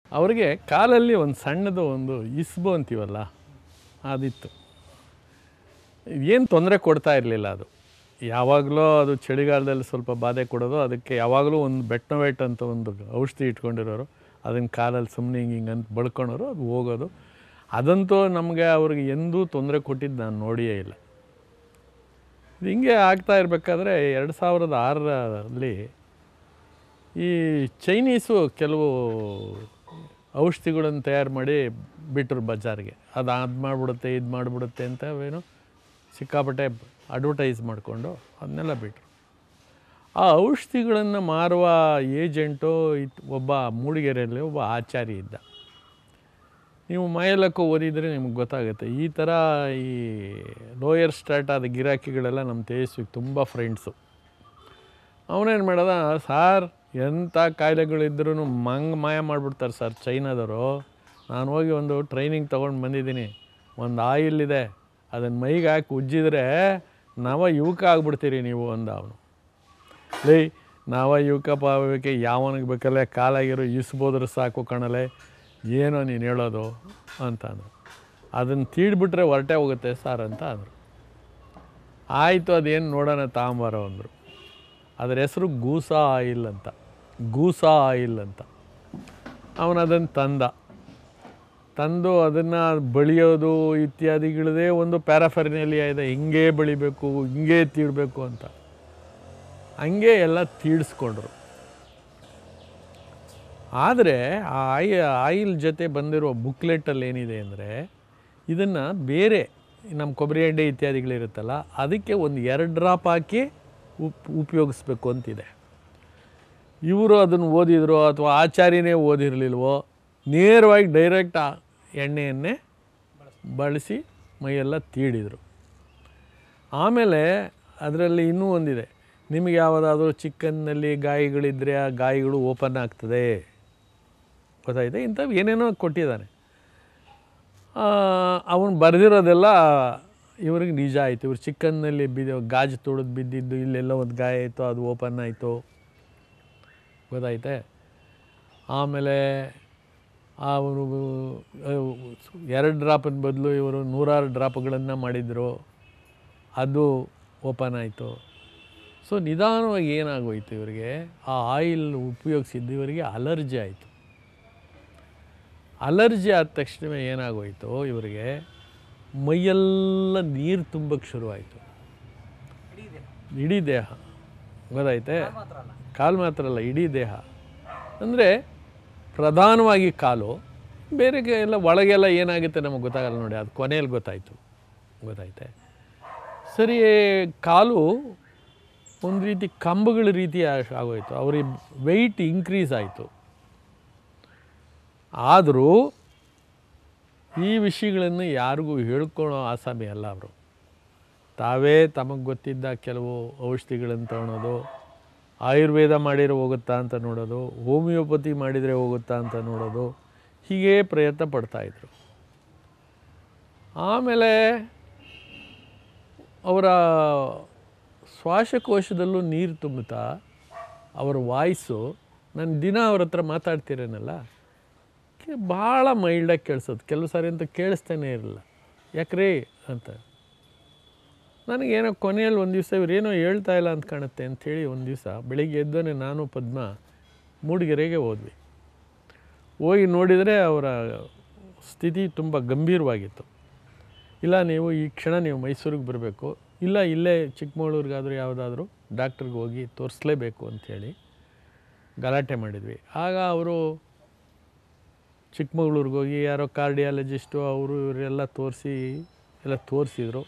ಅವ್ರಿಗೆ ಕಾಲಲ್ಲಿ ಒಂದು ಸಣ್ಣದು ಒಂದು ಇಸ್ಬು ಅಂತೀವಲ್ಲ ಅದಿತ್ತು ಏನು ತೊಂದರೆ ಕೊಡ್ತಾ ಇರಲಿಲ್ಲ ಅದು ಯಾವಾಗಲೂ ಅದು ಚಳಿಗಾಲದಲ್ಲಿ ಸ್ವಲ್ಪ ಬಾಧೆ ಕೊಡೋದು ಅದಕ್ಕೆ ಯಾವಾಗಲೂ ಒಂದು ಬೆಟ್ನೋವೇಟ್ ಅಂತ ಒಂದು ಔಷಧಿ ಇಟ್ಕೊಂಡಿರೋರು ಅದನ್ನು ಕಾಲಲ್ಲಿ ಸುಮ್ಮನೆ ಹಿಂಗೆ ಹಿಂಗೆ ಅಂತ ಬಳ್ಕೊಳೋರು ಅದು ಹೋಗೋದು ಅದಂತೂ ನಮಗೆ ಅವ್ರಿಗೆ ಎಂದೂ ತೊಂದರೆ ಕೊಟ್ಟಿದ್ದು ನಾನು ನೋಡಿಯೇ ಇಲ್ಲ ಇದು ಹಿಂಗೆ ಆಗ್ತಾ ಇರಬೇಕಾದ್ರೆ ಎರಡು ಸಾವಿರದ ಆರರಲ್ಲಿ ಈ ಚೈನೀಸು ಕೆಲವು ಔಷಧಿಗಳನ್ನು ತಯಾರು ಮಾಡಿ ಬಿಟ್ಟರು ಬಜಾರ್ಗೆ ಅದು ಅದು ಮಾಡಿಬಿಡುತ್ತೆ ಇದು ಮಾಡಿಬಿಡುತ್ತೆ ಅಂತ ಅವೇನು ಸಿಕ್ಕಾಪಟ್ಟೆ ಅಡ್ವರ್ಟೈಸ್ ಮಾಡಿಕೊಂಡು ಅದನ್ನೆಲ್ಲ ಬಿಟ್ಟರು ಆ ಔಷಧಿಗಳನ್ನು ಮಾರುವ ಏಜೆಂಟು ಇತ್ ಒಬ್ಬ ಮೂಡಿಗೆರೆಯಲ್ಲಿ ಒಬ್ಬ ಆಚಾರಿ ಇದ್ದ ನೀವು ಮೈಲಕ್ಕೂ ಓದಿದರೆ ನಿಮ್ಗೆ ಗೊತ್ತಾಗುತ್ತೆ ಈ ಥರ ಈ ಲೋಯರ್ ಸ್ಟಾರ್ಟ್ ಆದ ಗಿರಾಕಿಗಳೆಲ್ಲ ನಮ್ಮ ತೇಜಸ್ವಿಗೆ ತುಂಬ ಫ್ರೆಂಡ್ಸು ಅವನೇನು ಮಾಡ್ದ ಸಾರ್ ಎಂಥ ಕಾಯಿಲೆಗಳಿದ್ರೂ ಮಂಗ್ ಮಾಯ ಮಾಡಿಬಿಡ್ತಾರೆ ಸರ್ ಚೈನಾದವರು ನಾನು ಹೋಗಿ ಒಂದು ಟ್ರೈನಿಂಗ್ ತೊಗೊಂಡು ಬಂದಿದ್ದೀನಿ ಒಂದು ಆಯಿಲ್ ಇದೆ ಅದನ್ನು ಮೈಗೆ ಹಾಕಿ ಉಜ್ಜಿದ್ರೆ ನವ ಯುವಕ ಆಗ್ಬಿಡ್ತೀರಿ ನೀವು ಅಂದ ಅವನು ಲೇ ನಾವ ಯುವಕ ಪಾವಕ್ಕೆ ಯಾವನಿಗೆ ಬೇಕಲ್ಲೇ ಕಾಲಾಗಿರೋ ಇಸ್ಬೋದ್ರೆ ಸಾಕು ಕಣಲೆ ಏನೋ ನೀನು ಹೇಳೋದು ಅಂತ ಅಂದರು ಅದನ್ನು ತೀಡ್ಬಿಟ್ರೆ ಹೊರಟೆ ಹೋಗುತ್ತೆ ಸರ್ ಅಂತ ಅಂದರು ಆಯಿತು ಅದೇನು ನೋಡೋಣ ತಾಂಬಾರೋ ಅಂದರು ಅದರ ಹೆಸರು ಗೂಸಾ ಆಯಿಲ್ ಅಂತ ಗೂಸಾ ಆಯಿಲ್ ಅಂತ ಅವನು ಅದನ್ನು ತಂದ ತಂದು ಅದನ್ನು ಬಳಿಯೋದು ಇತ್ಯಾದಿಗಳದೇ ಒಂದು ಪ್ಯಾರಾಫರ್ನೇಲಿಯಾ ಇದೆ ಹಿಂಗೇ ಬೆಳಿಬೇಕು ಹಿಂಗೇ ತೀಡಬೇಕು ಅಂತ ಹಂಗೆ ಎಲ್ಲ ತೀಡಿಸ್ಕೊಂಡ್ರು ಆದರೆ ಆ ಆಯಿ ಆಯಿಲ್ ಜೊತೆ ಬಂದಿರೋ ಬುಕ್ಲೆಟಲ್ಲಿ ಏನಿದೆ ಅಂದರೆ ಇದನ್ನು ಬೇರೆ ನಮ್ಮ ಕೊಬ್ಬರಿ ಎಣ್ಣೆ ಇತ್ಯಾದಿಗಳಿರುತ್ತಲ್ಲ ಅದಕ್ಕೆ ಒಂದು ಎರಡು ಡ್ರಾಪ್ ಹಾಕಿ ಉಪ್ ಉಪಯೋಗಿಸ್ಬೇಕು ಅಂತಿದೆ ಇವರು ಅದನ್ನು ಓದಿದ್ರು ಅಥವಾ ಆಚಾರ್ಯನೇ ಓದಿರಲಿಲ್ವೋ ನೇರವಾಗಿ ಡೈರೆಕ್ಟ್ ಆ ಎಣ್ಣೆಯನ್ನೇ ಬಳಸಿ ಮೈಯೆಲ್ಲ ತೀಡಿದರು ಆಮೇಲೆ ಅದರಲ್ಲಿ ಇನ್ನೂ ಒಂದಿದೆ ನಿಮಗೆ ಯಾವುದಾದ್ರೂ ಚಿಕನ್ನಲ್ಲಿ ಗಾಯಗಳಿದ್ದರೆ ಆ ಗಾಯಗಳು ಓಪನ್ ಆಗ್ತದೆ ಗೊತ್ತಾಯಿದೆ ಇಂಥವು ಏನೇನೋ ಕೊಟ್ಟಿದ್ದಾನೆ ಅವನು ಬರೆದಿರೋದೆಲ್ಲ ಇವ್ರಿಗೆ ನಿಜ ಆಯಿತು ಇವ್ರು ಚಿಕನ್ನಲ್ಲಿ ಬಿದ್ದು ಗಾಜು ತುಳಿದು ಬಿದ್ದಿದ್ದು ಇಲ್ಲೆಲ್ಲ ಒಂದು ಗಾಯ ಆಯಿತು ಅದು ಓಪನ್ ಆಯಿತು ಗೊತ್ತಾಯ್ತೆ ಆಮೇಲೆ ಅವರು ಎರಡು ಡ್ರಾಪಿನ ಬದಲು ಇವರು ನೂರಾರು ಡ್ರಾಪ್ಗಳನ್ನು ಮಾಡಿದರು ಅದು ಓಪನ್ ಆಯಿತು ಸೊ ನಿಧಾನವಾಗಿ ಏನಾಗೋಯ್ತು ಇವರಿಗೆ ಆ ಆಯಿಲ್ ಉಪಯೋಗಿಸಿದ್ದು ಇವರಿಗೆ ಅಲರ್ಜಿ ಆಯಿತು ಅಲರ್ಜಿ ಆದ ತಕ್ಷಣ ಏನಾಗೋಯ್ತು ಇವರಿಗೆ ಮೈಯೆಲ್ಲ ನೀರು ತುಂಬಕ್ಕೆ ಶುರುವಾಯಿತು ಇಡೀ ದೇಹ ಗೊತ್ತಾಯ್ತೆ ಕಾಲು ಮಾತ್ರ ಅಲ್ಲ ಇಡೀ ದೇಹ ಅಂದರೆ ಪ್ರಧಾನವಾಗಿ ಕಾಲು ಬೇರೆ ಎಲ್ಲ ಒಳಗೆಲ್ಲ ಏನಾಗುತ್ತೆ ನಮಗೆ ಗೊತ್ತಾಗಲ್ಲ ನೋಡಿ ಅದು ಕೊನೆಯಲ್ಲಿ ಗೊತ್ತಾಯಿತು ಗೊತ್ತಾಯ್ತೆ ಸರಿ ಕಾಲು ಒಂದು ರೀತಿ ಕಂಬಗಳ ರೀತಿ ಆಗ್- ಆಗೋಯ್ತು ಅವ್ರಿಗೆ ವೆಯ್ಟ್ ಇನ್ಕ್ರೀಸ್ ಆಯಿತು ಆದರೂ ಈ ವಿಷಯಗಳನ್ನು ಯಾರಿಗೂ ಹೇಳ್ಕೊಳ್ಳೋ ಆಸಾಮಿ ಅಲ್ಲ ಅವರು ತಾವೇ ತಮಗೆ ಗೊತ್ತಿದ್ದ ಕೆಲವು ಔಷಧಿಗಳನ್ನು ತೊಗೊಳೋದು ಆಯುರ್ವೇದ ಮಾಡಿದರೆ ಹೋಗುತ್ತಾ ಅಂತ ನೋಡೋದು ಹೋಮಿಯೋಪತಿ ಮಾಡಿದರೆ ಹೋಗುತ್ತಾ ಅಂತ ನೋಡೋದು ಹೀಗೇ ಪ್ರಯತ್ನ ಪಡ್ತಾಯಿದ್ರು ಆಮೇಲೆ ಅವರ ಶ್ವಾಸಕೋಶದಲ್ಲೂ ನೀರು ತುಂಬುತ್ತಾ ಅವರ ವಾಯ್ಸು ನಾನು ದಿನ ಅವ್ರ ಹತ್ರ ಮಾತಾಡ್ತಿರೇನಲ್ಲ ಕೆ- ಭಾಳ ಮೈಲ್ಡಾಗಿ ಕೇಳಿಸೋದು ಕೆಲವು ಸಾರಿ ಅಂತೂ ಕೇಳಿಸ್ತಾನೆ ಇರಲಿಲ್ಲ ಯಾಕ್ರಿ ಅಂತ ನನಗೇನೋ ಕೊನೆಯಲ್ಲಿ ಒಂದು ದಿವಸ ಇವ್ರೇನೋ ಹೇಳ್ತಾ ಇಲ್ಲ ಅಂತ ಕಾಣುತ್ತೆ ಅಂಥೇಳಿ ಒಂದು ದಿವಸ ಬೆಳಿಗ್ಗೆ ಎದ್ದೋನೆ ನಾನು ಪದ್ಮ ಮೂಡಿಗೆರೆಗೆ ಹೋದ್ವಿ ಹೋಗಿ ನೋಡಿದರೆ ಅವರ ಸ್ಥಿತಿ ತುಂಬ ಗಂಭೀರವಾಗಿತ್ತು ಇಲ್ಲ ನೀವು ಈ ಕ್ಷಣ ನೀವು ಮೈಸೂರಿಗೆ ಬರಬೇಕು ಇಲ್ಲ ಇಲ್ಲೇ ಚಿಕ್ಕಮಗಳೂರಿಗಾದರೂ ಯಾವುದಾದ್ರೂ ಡಾಕ್ಟ್ರಿಗೆ ಹೋಗಿ ತೋರಿಸ್ಲೇಬೇಕು ಅಂಥೇಳಿ ಗಲಾಟೆ ಮಾಡಿದ್ವಿ ಆಗ ಅವರು ಚಿಕ್ಕಮಗಳೂರಿಗೆ ಹೋಗಿ ಯಾರೋ ಕಾರ್ಡಿಯಾಲಜಿಸ್ಟು ಅವರು ಇವರೆಲ್ಲ ತೋರಿಸಿ ಎಲ್ಲ ತೋರಿಸಿದ್ರು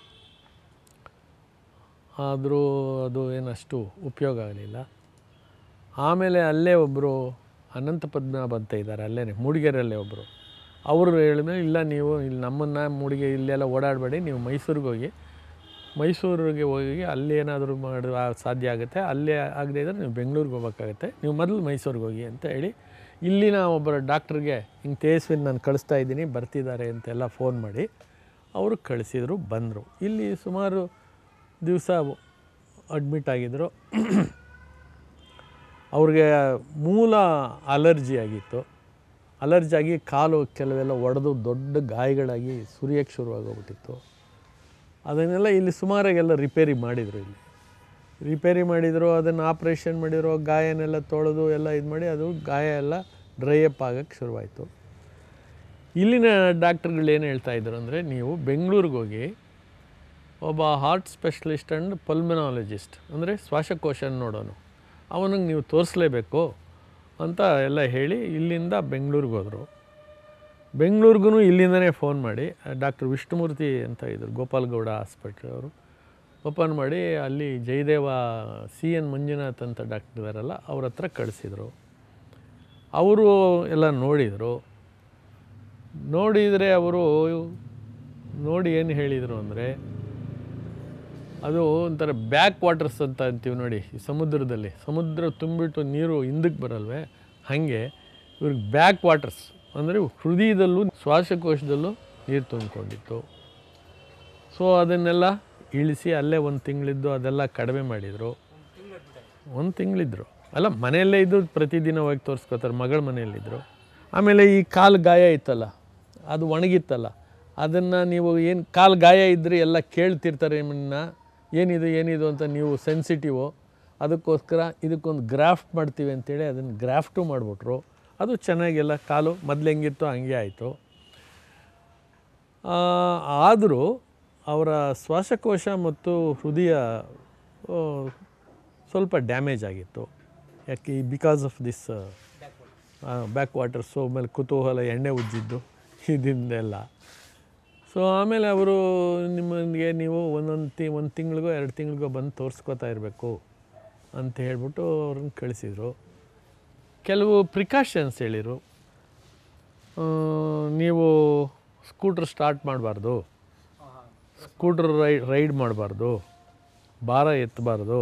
ಆದರೂ ಅದು ಏನಷ್ಟು ಉಪಯೋಗ ಆಗಲಿಲ್ಲ ಆಮೇಲೆ ಅಲ್ಲೇ ಒಬ್ಬರು ಅನಂತ ಪದ್ಮನಾಭ ಅಂತ ಇದ್ದಾರೆ ಅಲ್ಲೇ ಮೂಡಿಗೆರೆಯಲ್ಲೇ ಒಬ್ಬರು ಅವರು ಹೇಳಿದ್ರು ಇಲ್ಲ ನೀವು ಇಲ್ಲಿ ನಮ್ಮನ್ನು ಮೂಡಿಗೆ ಇಲ್ಲೆಲ್ಲ ಓಡಾಡಬೇಡಿ ನೀವು ಮೈಸೂರಿಗೆ ಹೋಗಿ ಮೈಸೂರಿಗೆ ಹೋಗಿ ಅಲ್ಲಿ ಏನಾದರೂ ಮಾಡುವ ಸಾಧ್ಯ ಆಗುತ್ತೆ ಅಲ್ಲೇ ಆಗದೇ ಇದ್ದರೆ ನೀವು ಬೆಂಗಳೂರಿಗೆ ಹೋಗ್ಬೇಕಾಗತ್ತೆ ನೀವು ಮೊದಲು ಮೈಸೂರಿಗೆ ಹೋಗಿ ಅಂತ ಹೇಳಿ ಇಲ್ಲಿನ ಒಬ್ಬರ ಡಾಕ್ಟ್ರಿಗೆ ಹಿಂಗೆ ತೇಜಸ್ವಿನ ನಾನು ಕಳಿಸ್ತಾ ಇದ್ದೀನಿ ಬರ್ತಿದ್ದಾರೆ ಅಂತೆಲ್ಲ ಫೋನ್ ಮಾಡಿ ಅವರು ಕಳಿಸಿದರು ಬಂದರು ಇಲ್ಲಿ ಸುಮಾರು ದಿವಸ ಅಡ್ಮಿಟ್ ಆಗಿದ್ದರು ಅವ್ರಿಗೆ ಮೂಲ ಅಲರ್ಜಿ ಆಗಿತ್ತು ಅಲರ್ಜಿ ಆಗಿ ಕಾಲು ಕೆಲವೆಲ್ಲ ಒಡೆದು ದೊಡ್ಡ ಗಾಯಗಳಾಗಿ ಸುರಿಯೋಕ್ಕೆ ಶುರುವಾಗೋಗ್ಬಿಟ್ಟಿತ್ತು ಅದನ್ನೆಲ್ಲ ಇಲ್ಲಿ ಸುಮಾರಾಗೆಲ್ಲ ರಿಪೇರಿ ಮಾಡಿದರು ಇಲ್ಲಿ ರಿಪೇರಿ ಮಾಡಿದರು ಅದನ್ನು ಆಪ್ರೇಷನ್ ಮಾಡಿರೋ ಗಾಯನೆಲ್ಲ ತೊಳೆದು ಎಲ್ಲ ಇದು ಮಾಡಿ ಅದು ಗಾಯ ಎಲ್ಲ ಡ್ರೈ ಅಪ್ ಆಗೋಕ್ಕೆ ಶುರುವಾಯಿತು ಇಲ್ಲಿನ ಡಾಕ್ಟ್ರುಗಳು ಏನು ಹೇಳ್ತಾ ಇದ್ರು ಅಂದರೆ ನೀವು ಬೆಂಗಳೂರಿಗೆ ಹೋಗಿ ಒಬ್ಬ ಹಾರ್ಟ್ ಸ್ಪೆಷಲಿಸ್ಟ್ ಆ್ಯಂಡ್ ಪಲ್ಮನಾಲಜಿಸ್ಟ್ ಅಂದರೆ ಶ್ವಾಸಕೋಶ ನೋಡೋನು ಅವನಿಗೆ ನೀವು ತೋರಿಸ್ಲೇಬೇಕು ಅಂತ ಎಲ್ಲ ಹೇಳಿ ಇಲ್ಲಿಂದ ಬೆಂಗಳೂರಿಗೆ ಹೋದರು ಬೆಂಗಳೂರಿಗೂ ಇಲ್ಲಿಂದನೇ ಫೋನ್ ಮಾಡಿ ಡಾಕ್ಟರ್ ವಿಷ್ಣುಮೂರ್ತಿ ಅಂತ ಇದ್ದರು ಗೋಪಾಲಗೌಡ ಆಸ್ಪತ್ರೆ ಅವರು ಓಪನ್ ಮಾಡಿ ಅಲ್ಲಿ ಜಯದೇವ ಸಿ ಎನ್ ಮಂಜುನಾಥ್ ಅಂತ ಡಾಕ್ಟರ್ ಇದ್ದಾರಲ್ಲ ಅವ್ರ ಹತ್ರ ಕಳಿಸಿದರು ಅವರು ಎಲ್ಲ ನೋಡಿದರು ನೋಡಿದರೆ ಅವರು ನೋಡಿ ಏನು ಹೇಳಿದರು ಅಂದರೆ ಅದು ಒಂಥರ ಬ್ಯಾಕ್ ವಾಟರ್ಸ್ ಅಂತ ಅಂತೀವಿ ನೋಡಿ ಈ ಸಮುದ್ರದಲ್ಲಿ ಸಮುದ್ರ ತುಂಬಿಟ್ಟು ನೀರು ಹಿಂದಕ್ಕೆ ಬರಲ್ವೇ ಹಾಗೆ ಇವ್ರಿಗೆ ಬ್ಯಾಕ್ ವಾಟರ್ಸ್ ಅಂದರೆ ಹೃದಯದಲ್ಲೂ ಶ್ವಾಸಕೋಶದಲ್ಲೂ ನೀರು ತುಂಬಿಕೊಂಡಿತ್ತು ಸೊ ಅದನ್ನೆಲ್ಲ ಇಳಿಸಿ ಅಲ್ಲೇ ಒಂದು ತಿಂಗಳಿದ್ದು ಅದೆಲ್ಲ ಕಡಿಮೆ ಮಾಡಿದರು ಒಂದು ತಿಂಗಳಿದ್ರು ಅಲ್ಲ ಮನೆಯಲ್ಲೇ ಇದ್ದು ಪ್ರತಿದಿನ ಹೋಗಿ ತೋರಿಸ್ಕೋತಾರೆ ಮಗಳ ಮನೆಯಲ್ಲಿದ್ದರು ಆಮೇಲೆ ಈ ಕಾಲು ಗಾಯ ಇತ್ತಲ್ಲ ಅದು ಒಣಗಿತ್ತಲ್ಲ ಅದನ್ನು ನೀವು ಏನು ಕಾಲು ಗಾಯ ಇದ್ದರೆ ಎಲ್ಲ ಕೇಳ್ತಿರ್ತಾರೆ ನಿಮ್ಮನ್ನ ಏನಿದು ಏನಿದು ಅಂತ ನೀವು ಸೆನ್ಸಿಟಿವು ಅದಕ್ಕೋಸ್ಕರ ಇದಕ್ಕೊಂದು ಗ್ರಾಫ್ಟ್ ಮಾಡ್ತೀವಿ ಅಂತೇಳಿ ಅದನ್ನು ಗ್ರಾಫ್ಟು ಮಾಡಿಬಿಟ್ರು ಅದು ಚೆನ್ನಾಗೆಲ್ಲ ಕಾಲು ಮೊದಲು ಹೆಂಗಿತ್ತು ಹಂಗೆ ಆಯಿತು ಆದರೂ ಅವರ ಶ್ವಾಸಕೋಶ ಮತ್ತು ಹೃದಯ ಆ, ಸ್ವಲ್ಪ ಡ್ಯಾಮೇಜ್ ಆಗಿತ್ತು ಯಾಕೆ because of this backwaters ಆಮೇಲೆ ಕುತೂಹಲ ಎಣ್ಣೆ ಉಜ್ಜಿದ್ದು ಇದರಿಂದೆಲ್ಲ ಸೊ ಆಮೇಲೆ ಅವರು ನಿಮಗೆ ನೀವು ಒಂದೊಂದು ತಿ ಒಂದು ತಿಂಗಳಿಗೋ ಎರಡು ತಿಂಗಳಿಗೋ ಬಂದು ತೋರಿಸ್ಕೋತಾ ಇರಬೇಕು ಅಂತ ಹೇಳ್ಬಿಟ್ಟು ಅವ್ರನ್ನ ಕಳಿಸಿದರು ಕೆಲವು ಪ್ರಿಕಾಷನ್ಸ್ ಹೇಳಿದರು ಆ, ನೀವು ಸ್ಕೂಟ್ರ್ ಸ್ಟಾರ್ಟ್ ಮಾಡಬಾರ್ದು ಸ್ಕೂಟ್ರ್ ರೈ ರೈಡ್ ಮಾಡಬಾರ್ದು ಭಾರ ಎತ್ತಬಾರ್ದು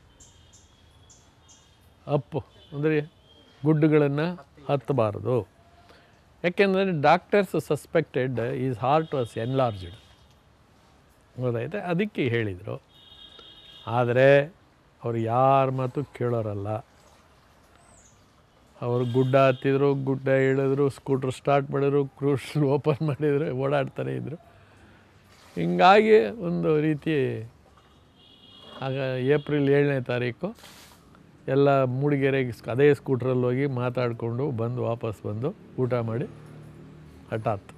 ಅಪ್ ಅಂದರೆ ಗುಡ್ಡುಗಳನ್ನು ಹತ್ತಬಾರ್ದು ಯಾಕೆಂದರೆ doctors suspected is heart was enlarged ಗೊತ್ತಾಯ್ತಾ ಅದಕ್ಕೆ ಹೇಳಿದರು ಆದರೆ ಅವ್ರು ಯಾರ ಮಾತು ಕೇಳೋರಲ್ಲ ಅವರು ಗುಡ್ಡ ಹತ್ತಿದ್ರು ಗುಡ್ಡ ಇಳಿದ್ರು ಸ್ಕೂಟ್ರ್ ಸ್ಟಾರ್ಟ್ ಮಾಡಿದ್ರು ಕ್ರೂಸ್ ಓಪನ್ ಮಾಡಿದ್ರು ಓಡಾಡ್ತಾನೆ ಇದ್ದರು ಹಿಂಗಾಗಿ ಒಂದು ರೀತಿ ಆಗ ಏಪ್ರಿಲ್ ಏಳನೇ ತಾರೀಕು ಎಲ್ಲ ಮೂಡಿಗೆರೆಗೆ ಸ್- ಅದೇ ಸ್ಕೂಟ್ರಲ್ಲಿ ಹೋಗಿ ಮಾತಾಡಿಕೊಂಡು ಬಂದು ವಾಪಸ್ ಬಂದು ಊಟ ಮಾಡಿ ಹಠಾತ್